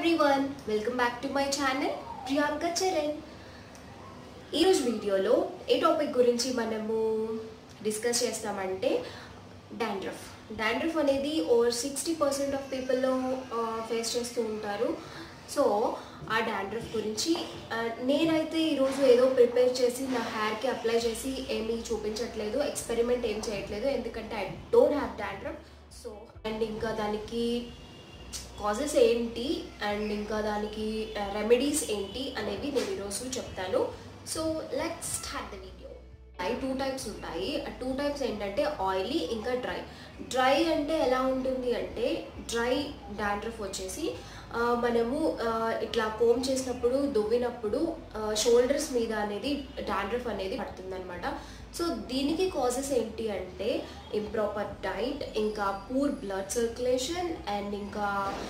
everyone welcome back to my channel Priyanka Charan ఈరోజు వీడియోలో ఏ టాపిక్ గురించి మనము డిస్కస్ చేస్తామంటే డాండ్రఫ్ డాండ్రఫ్ అనేది ఓవర్ సిక్స్టీ పర్సెంట్ ఆఫ్ పీపుల్లో ఫేస్ చేస్తూ ఉంటారు సో ఆ డాండ్రఫ్ గురించి ఆ, నేనైతే ఈరోజు ఏదో ప్రిపేర్ చేసి నా హెయిర్కి అప్లై చేసి ఏమీ చూపించట్లేదు ఎక్స్పెరిమెంట్ ఏం చేయట్లేదు ఎందుకంటే I don't have dandruff so and ఇంకా దానికి కాజెస్ ఏంటి అండ్ ఇంకా దానికి రెమెడీస్ ఏంటి అనేవి నేను ఈరోజు చెప్తాను so let's start the video అవి టూ టైప్స్ ఉంటాయి ఆ టూ టైప్స్ ఏంటంటే ఆయిలీ ఇంకా డ్రై డ్రై అంటే ఎలా ఉంటుంది అంటే డ్రై డాండ్రఫ్ వచ్చేసి ఆ, మనము ఆ, ఇట్లా కోమ్ చేసినప్పుడు దువ్వినప్పుడు షోల్డర్స్ మీద అనేది డాండ్రఫ్ అనేది పడుతుందన్నమాట సో దీనికి కాజెస్ ఏంటి అంటే ఇంప్రాపర్ డైట్ ఇంకా పూర్ బ్లడ్ సర్క్యులేషన్ అండ్ ఇంకా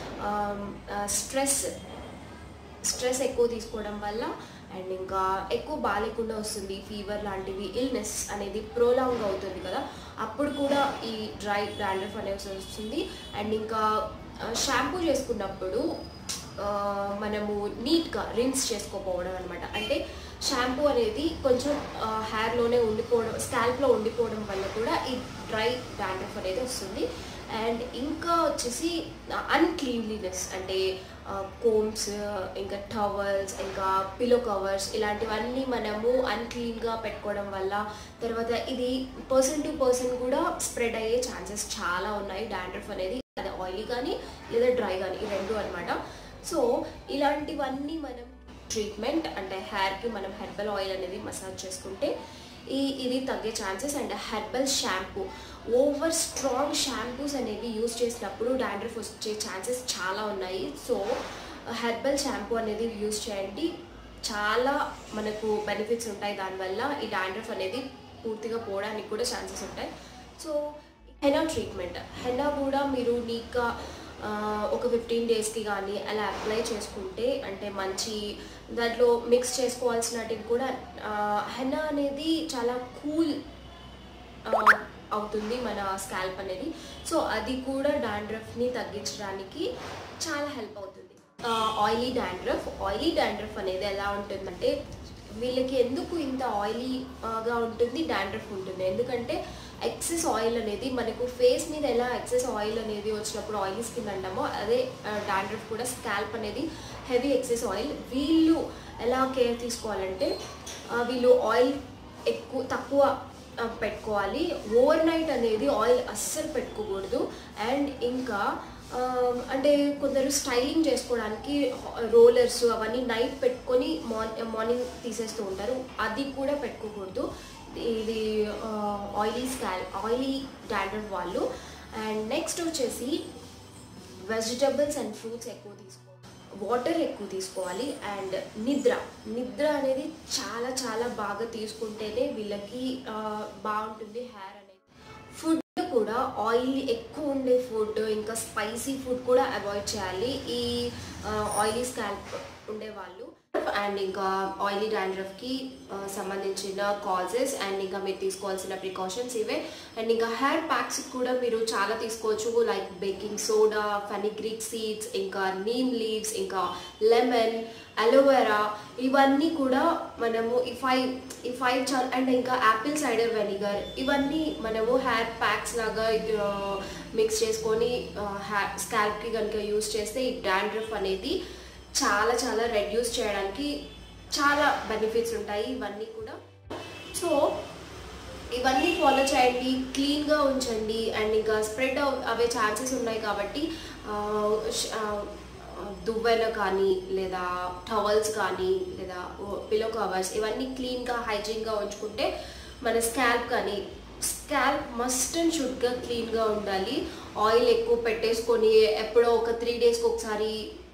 స్ట్రెస్ స్ట్రెస్ ఎక్కువ తీసుకోవడం వల్ల అండ్ ఇంకా ఎక్కువ బాగాలేకుండా వస్తుంది ఫీవర్ లాంటివి ఇల్నెస్ అనేది ప్రోలాంగ్ అవుతుంది కదా అప్పుడు కూడా ఈ డ్రై డాండ్రఫ్ అనేది వస్తుంది అండ్ ఇంకా షాంపూ చేసుకున్నప్పుడు ఆ, మనము నీట్గా రిన్స్ చేసుకోపోవడం అనమాట అంటే షాంపూ అనేది కొంచెం హెయిర్లోనే ఉండిపోవడం స్కాల్ప్లో ఉండిపోవడం వల్ల కూడా ఈ డ్రై డాండ్రఫ్ అనేది వస్తుంది అండ్ ఇంకా వచ్చేసి అన్క్లీన్లీనెస్ అంటే కోమ్స్ ఇంకా టవల్స్ ఇంకా పిలో కవర్స్ ఇలాంటివన్నీ మనము అన్క్లీన్గా పెట్టుకోవడం వల్ల తర్వాత ఇది పర్సన్ టు పర్సన్ కూడా స్ప్రెడ్ అయ్యే ఛాన్సెస్ చాలా ఉన్నాయి డాండ్రఫ్ అనేది అది ఆయిలీ కానీ లేదా డ్రై కానీ ఈ రెండు అనమాట సో ఇలాంటివన్నీ మనం ట్రీట్మెంట్ అంటే హెయిర్కి మనం హెర్బల్ ఆయిల్ అనేది మసాజ్ చేసుకుంటే ఈ ఇది తగ్గే chances and herbal shampoo over strong shampoos అనేవి యూస్ చేసినప్పుడు డాండ్రఫ్ వచ్చే ఛాన్సెస్ చాలా ఉన్నాయి సో హెర్బల్ షాంపూ అనేది యూస్ చేయండి చాలా మనకు బెనిఫిట్స్ ఉంటాయి దానివల్ల ఈ డాండ్రఫ్ అనేది పూర్తిగా పోవడానికి కూడా ఛాన్సెస్ ఉంటాయి సో హెనా ట్రీట్మెంట్ హెనా కూడా మీరు నీట్గా ఆ, ఒక ఫిఫ్టీన్ డేస్కి కానీ అలా అప్లై చేసుకుంటే అంటే మంచి దాంట్లో మిక్స్ చేసుకోవాల్సినటివి కూడా హెన్నా అనేది చాలా కూల్ అవుతుంది మన స్కాల్ప్ అనేది సో అది కూడా డాండ్రఫ్ని తగ్గించడానికి చాలా హెల్ప్ అవుతుంది ఆయిలీ డాండ్రఫ్ ఆయిలీ డాండ్రఫ్ అనేది ఎలా ఉంటుందంటే వీళ్ళకి ఎందుకు ఇంత ఆయిలీగా ఉంటుంది డాండ్రఫ్ ఉంటుంది ఎందుకంటే ఎక్సెస్ ఆయిల్ అనేది మనకు ఫేస్ మీద ఎలా ఎక్సెస్ ఆయిల్ అనేది వచ్చినప్పుడు ఆయిలీ స్కిన్ అంటామో అదే డాండ్రఫ్ కూడా స్కాల్ప్ అనేది హెవీ ఎక్సెస్ ఆయిల్ వీళ్ళు ఎలా కేర్ తీసుకోవాలంటే ఆ, వీళ్ళు ఆయిల్ ఎక్కువ తక్కువ ఆ, పెట్టుకోవాలి ఓవర్ నైట్ అనేది ఆయిల్ అస్సలు పెట్టుకోకూడదు అండ్ ఇంకా ఆ, అంటే కొందరు స్టైలింగ్ చేసుకోవడానికి రోలర్స్ అవన్నీ నైట్ పెట్టుకొని మార్న్ మార్నింగ్ తీసేస్తూ ఉంటారు అది కూడా పెట్టుకోకూడదు ఇది ఆయిలీ స్కాల్ ఆయిలీ డాండ్రఫ్ వాళ్ళు అండ్ నెక్స్ట్ వచ్చేసి వెజిటబుల్స్ అండ్ ఫ్రూట్స్ ఎక్కువ తీసుకోవాలి వాటర్ ఎక్కువ తీసుకోవాలి అండ్ నిద్ర నిద్ర అనేది చాలా చాలా బాగా తీసుకుంటేనే వీళ్ళకి ఆ, బాగుంటుంది హెయిర్ అనేది ఫుడ్ కూడా ఆయిల్ ఎక్కువ ఉండే ఫుడ్ ఇంకా స్పైసీ ఫుడ్ కూడా అవాయిడ్ చేయాలి ఈ ఆయిలీ స్కాల్ప్ ఉండే వాళ్ళు అండ్ ఇంకా ఆయిలీ డాండ్రఫ్కి సంబంధించిన కాజెస్ అండ్ ఇంకా మీరు తీసుకోవాల్సిన ప్రికాషన్స్ ఇవే అండ్ ఇంకా హెయిర్ ప్యాక్స్ కూడా మీరు చాలా తీసుకోవచ్చు like baking soda fenugreek seeds ఇంకా నీమ్ లీవ్స్ ఇంకా లెమన్ అలోవెరా ఇవన్నీ కూడా మనము ఈ ఫైవ్ ఈ ఫైవ్ చాలా అండ్ ఇంకా యాపిల్ సైడర్ వెనిగర్ ఇవన్నీ మనము హెయిర్ ప్యాక్స్ లాగా మిక్స్ చేసుకొని హెయిర్ స్కాల్ప్కి కనుక యూస్ చేస్తే ఈ డాండ్రఫ్ అనేది చాలా చాలా రెడ్యూస్ చేయడానికి చాలా బెనిఫిట్స్ ఉంటాయి ఇవన్నీ కూడా సో ఇవన్నీ ఫాలో చేయండి క్లీన్గా ఉంచండి అండ్ ఇంకా స్ప్రెడ్ అవే ఛాన్సెస్ ఉన్నాయి కాబట్టి ఆ, ష్- ఆ, దువ్వెన కానీ లేదా టవల్స్ కానీ లేదా పిలో కవర్స్ ఇవన్నీ క్లీన్గా హైజీన్గా ఉంచుకుంటే మన స్కాల్ప్ కానీ స్కాల్ప్ మస్ట్ అండ్ షుడ్గా క్లీన్గా ఉండాలి ఆయిల్ ఎక్కువ పెట్టేసుకొని ఎప్పుడో ఒక త్రీ డేస్కి ఒకసారి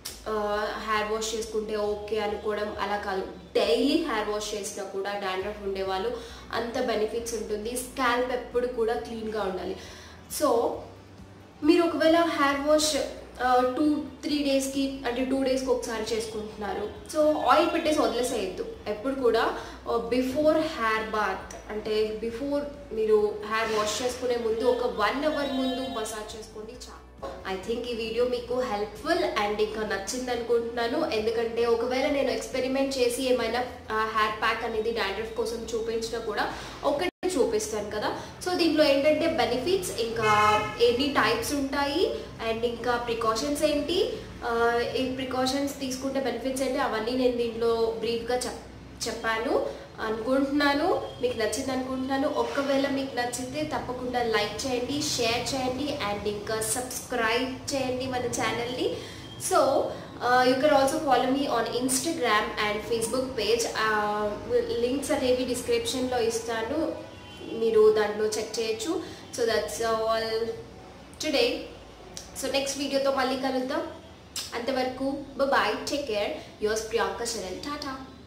హెయిర్ వాష్ చేసుకుంటే ఓకే అనుకోవడం అలా కాదు డైలీ హెయిర్ వాష్ చేసినా కూడా డాండ్రఫ్ ఉండేవాళ్ళు అంత బెనిఫిట్స్ ఉంటుంది స్కాల్ప్ ఎప్పుడు కూడా క్లీన్గా ఉండాలి సో మీరు ఒకవేళ హెయిర్ వాష్ టూ త్రీ డేస్కి అంటే టూ డేస్కి ఒకసారి చేసుకుంటున్నారు సో ఆయిల్ పెట్టేసి వదిలేసేయద్దు ఎప్పుడు కూడా బిఫోర్ హెయిర్ బాత్ అంటే బిఫోర్ మీరు హెయిర్ వాష్ చేసుకునే ముందు ఒక వన్ అవర్ ముందు మసాజ్ చేసుకోండి చాలు ఐ థింక్ ఈ వీడియో మీకు హెల్ప్ఫుల్ అండ్ ఇంకా నచ్చింది అనుకుంటున్నాను ఎందుకంటే ఒకవేళ నేను ఎక్స్పెరిమెంట్ చేసి ఏమైనా హెయిర్ ప్యాక్ అనేది డాండ్రఫ్ కోసం చూపించినా కూడా ఒకటి చూపిస్తాను కదా సో దీంట్లో ఏంటంటే బెనిఫిట్స్ ఇంకా ఎన్ని టైప్స్ ఉంటాయి అండ్ ఇంకా ప్రికాషన్స్ ఏంటి ఆ, ఈ ప్రికాషన్స్ తీసుకుంటే బెనిఫిట్స్ ఏంటి అవన్నీ నేను దీంట్లో బ్రీఫ్గా చెప్ చెప్పాను అనుకుంటున్నాను మీకు నచ్చింది అనుకుంటున్నాను ఒకవేళ మీకు నచ్చితే తప్పకుండా లైక్ చేయండి షేర్ చేయండి అండ్ ఇంకా సబ్స్క్రైబ్ చేయండి మన ఛానల్ని so you can also follow me on Instagram and Facebook page links అనేవి డిస్క్రిప్షన్లో ఇస్తాను మీరు దాంట్లో చెక్ చేయొచ్చు so that's all today so next వీడియోతో మళ్ళీ కలుద్దాం అంతవరకు bye take care yours Priyanka Sharan Tata